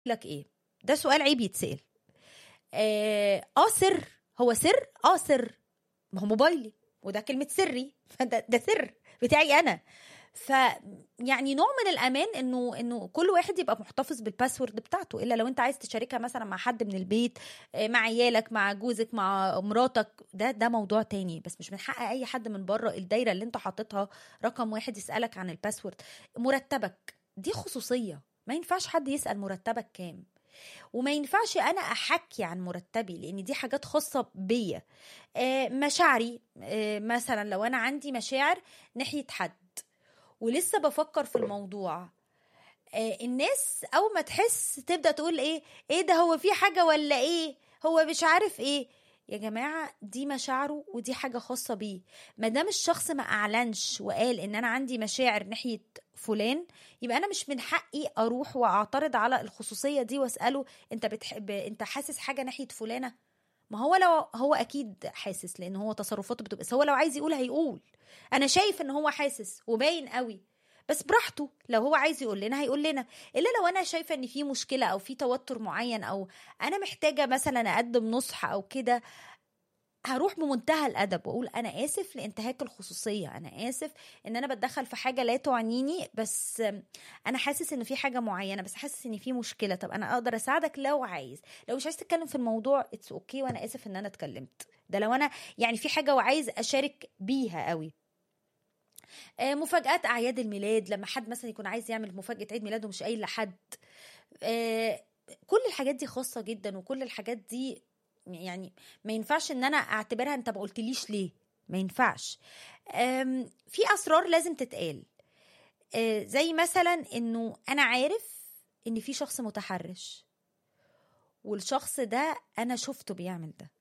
لك ايه ده سؤال عيب يتسال اه آه، سر هو سر اه سر ما هو موبايلي وده كلمه سري فده ده سر بتاعي انا ف يعني نوع من الامان انه انه كل واحد يبقى محتفظ بالباسورد بتاعته الا لو انت عايز تشاركها مثلا مع حد من البيت آه، مع عيالك مع جوزك مع مراتك ده ده موضوع تاني بس مش من حق اي حد من بره الدايره اللي انت حاططها رقم واحد يسالك عن الباسورد مرتبك دي خصوصيه ما ينفعش حد يسال مرتبك كام وما ينفعش انا احكي عن مرتبي لان دي حاجات خاصه بيا آه، مشاعري آه، مثلا لو انا عندي مشاعر ناحيه حد ولسه بفكر في الموضوع آه، الناس اول ما تحس تبدا تقول ايه ايه ده هو في حاجه ولا ايه هو مش عارف ايه يا جماعه دي مشاعره ودي حاجه خاصه بيه ما دام الشخص ما اعلنش وقال ان انا عندي مشاعر ناحيه فلان يبقى انا مش من حقي اروح واعترض على الخصوصيه دي واساله انت بتحب انت حاسس حاجه ناحيه فلانه ما هو لو هو اكيد حاسس لان هو تصرفاته بتبقى بس هو لو عايز يقول هيقول انا شايف ان هو حاسس وباين قوي بس براحته لو هو عايز يقول لنا هيقول لنا الا لو انا شايفه ان في مشكله او في توتر معين او انا محتاجه مثلا اقدم نصح او كده هروح بمنتهى الادب واقول انا اسف لانتهاك الخصوصيه انا اسف ان انا بتدخل في حاجه لا تعنيني بس انا حاسس ان في حاجه معينه بس حاسس ان في مشكله طب انا اقدر اساعدك لو عايز لو مش عايز تتكلم في الموضوع اتس اوكي okay وانا اسف ان انا اتكلمت ده لو انا يعني في حاجه وعايز اشارك بيها قوي آه، مفاجآت أعياد الميلاد لما حد مثلا يكون عايز يعمل مفاجأة عيد ميلاده مش قايل لحد آه، كل الحاجات دي خاصة جدا وكل الحاجات دي يعني ما ينفعش ان انا اعتبرها انت ما قلتليش ليه ما ينفعش آم، في اسرار لازم تتقال آه، زي مثلا انه انا عارف ان في شخص متحرش والشخص ده انا شفته بيعمل ده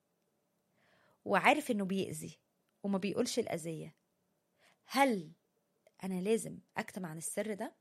وعارف انه بيأذي وما بيقولش الأذية هل انا لازم اكتم عن السر ده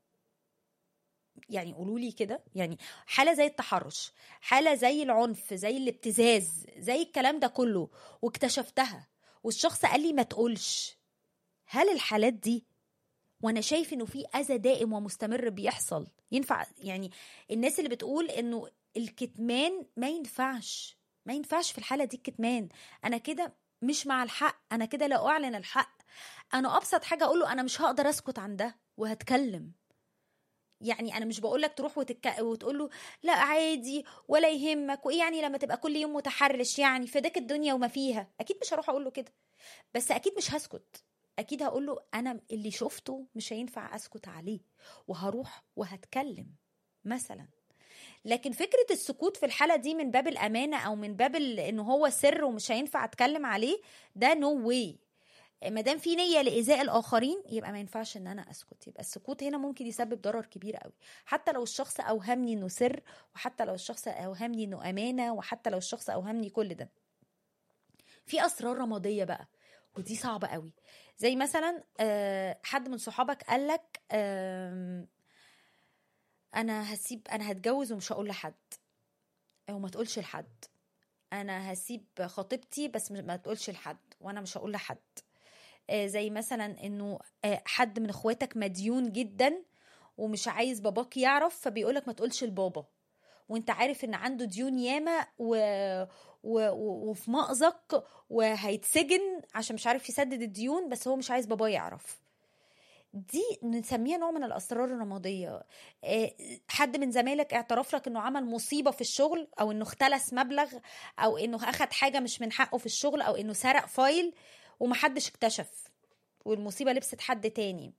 يعني قولوا لي كده يعني حاله زي التحرش حاله زي العنف زي الابتزاز زي الكلام ده كله واكتشفتها والشخص قال لي ما تقولش هل الحالات دي وانا شايف انه في اذى دائم ومستمر بيحصل ينفع يعني الناس اللي بتقول انه الكتمان ما ينفعش ما ينفعش في الحاله دي الكتمان انا كده مش مع الحق انا كده لا اعلن الحق انا ابسط حاجه اقول له انا مش هقدر اسكت عن ده وهتكلم يعني انا مش بقول لك تروح وتك... وتقول له لا عادي ولا يهمك وايه يعني لما تبقى كل يوم متحرش يعني فداك الدنيا وما فيها اكيد مش هروح اقول له كده بس اكيد مش هسكت اكيد هقول له انا اللي شفته مش هينفع اسكت عليه وهروح وهتكلم مثلا لكن فكره السكوت في الحاله دي من باب الامانه او من باب ال- ان هو سر ومش هينفع اتكلم عليه ده نو no واي ما دام في نيه لايذاء الاخرين يبقى ما ينفعش ان انا اسكت يبقى السكوت هنا ممكن يسبب ضرر كبير قوي حتى لو الشخص اوهمني انه سر وحتى لو الشخص اوهمني انه امانه وحتى لو الشخص اوهمني كل ده في اسرار رماديه بقى ودي صعبه قوي زي مثلا آه، حد من صحابك قال لك آم، انا هسيب انا هتجوز ومش هقول لحد وما تقولش لحد انا هسيب خطيبتي بس ما تقولش لحد وانا مش هقول لحد آه، زي مثلا انه آه، حد من اخواتك مديون جدا ومش عايز باباك يعرف فبيقولك ما تقولش لبابا وانت عارف ان عنده ديون ياما و... و... و... وفي مأزق وهيتسجن عشان مش عارف يسدد الديون بس هو مش عايز باباه يعرف دي نسميها نوع من الاسرار الرماديه آه، حد من زمايلك اعترف لك انه عمل مصيبه في الشغل او انه اختلس مبلغ او انه اخد حاجه مش من حقه في الشغل او انه سرق فايل ومحدش اكتشف والمصيبه لبست حد تاني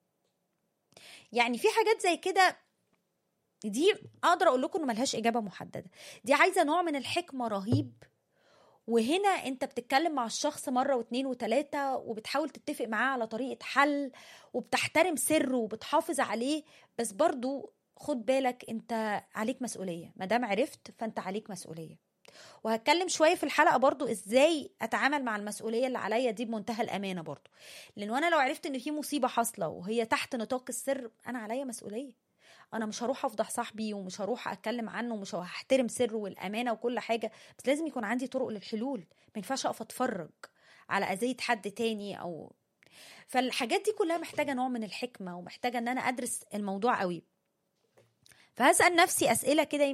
يعني في حاجات زي كده دي اقدر اقول لكم انه ملهاش اجابه محدده دي عايزه نوع من الحكمه رهيب وهنا انت بتتكلم مع الشخص مره واتنين وتلاته وبتحاول تتفق معاه على طريقه حل وبتحترم سره وبتحافظ عليه بس برضو خد بالك انت عليك مسؤوليه ما دام عرفت فانت عليك مسؤوليه وهتكلم شويه في الحلقه برضو ازاي اتعامل مع المسؤوليه اللي عليا دي بمنتهى الامانه برضو لان انا لو عرفت ان في مصيبه حاصله وهي تحت نطاق السر انا عليا مسؤوليه انا مش هروح افضح صاحبي ومش هروح اتكلم عنه ومش هحترم سره والامانه وكل حاجه بس لازم يكون عندي طرق للحلول ما ينفعش اقف اتفرج على اذيه حد تاني او فالحاجات دي كلها محتاجه نوع من الحكمه ومحتاجه ان انا ادرس الموضوع قوي فهسال نفسي اسئله كده